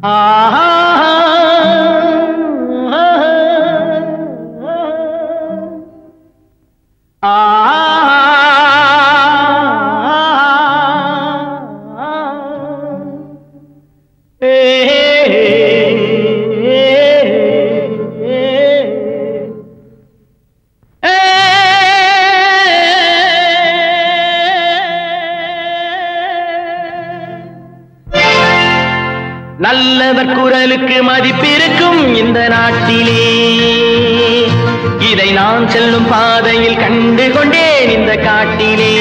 நல்லவர் குரலுக்கு மதிப்பிருக்கும் இந்த நாட்டிலே இதை நான் செல்லும் பாதையில் கண்டு கொண்டேன் இந்த காட்டிலே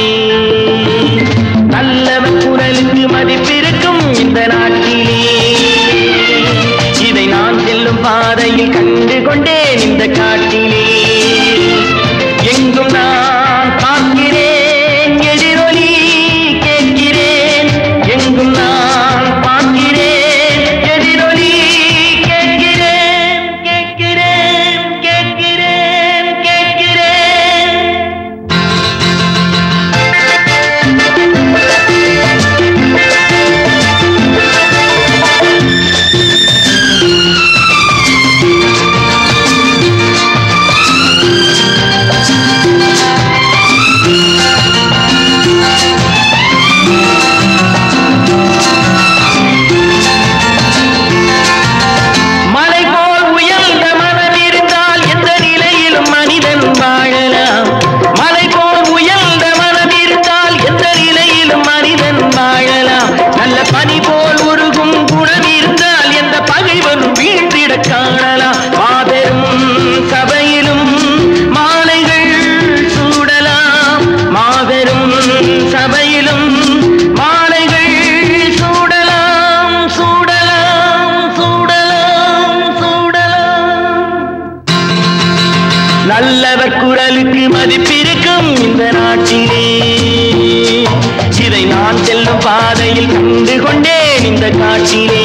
நல்லவர் குரலுக்கு மதிப்பிருக்கும் இந்த நாட்டிலே இதை நான் செல்லும் பாதையில் கண்டு கொண்டேன் இந்த காட்டிலே எங்கும் நான் பார்க்கிறேன் எதிரொலி கேட்கிறேன் எங்கும் நான் பார்க்கிறேன் எதிரொலி கேட்கிறேன் கேட்கிறேன் கேட்கிறேன் கேட்கிறேன் மலை போல் உயர்ந்த மனம் இருந்தால் எந்த நிலையிலும் மனிதன் வாழலாம் மலை போல் உயர்ந்த மனம் இருந்தால் எந்த நிலையிலும் மனிதன் வாழலாம் நல்ல பனி போல் உருகும் குணம் இருந்தால் எந்த பகைவனும் வீழ்ந்திட காணலாம் மாபெரும் சபையிலும் மாலைகள் சூடலாம் மாபெரும் சபையிலும் மாலைகள் சூடலாம் சூடலாம் சூடலாம் சூடலாம் நல்லவர் குரலுக்கு மதிப்பிருக்கும் இந்த நாட்டிலே இதை நான் செல்லும் பாதையில் கண்டு கொண்டேன் இந்த காட்டிலே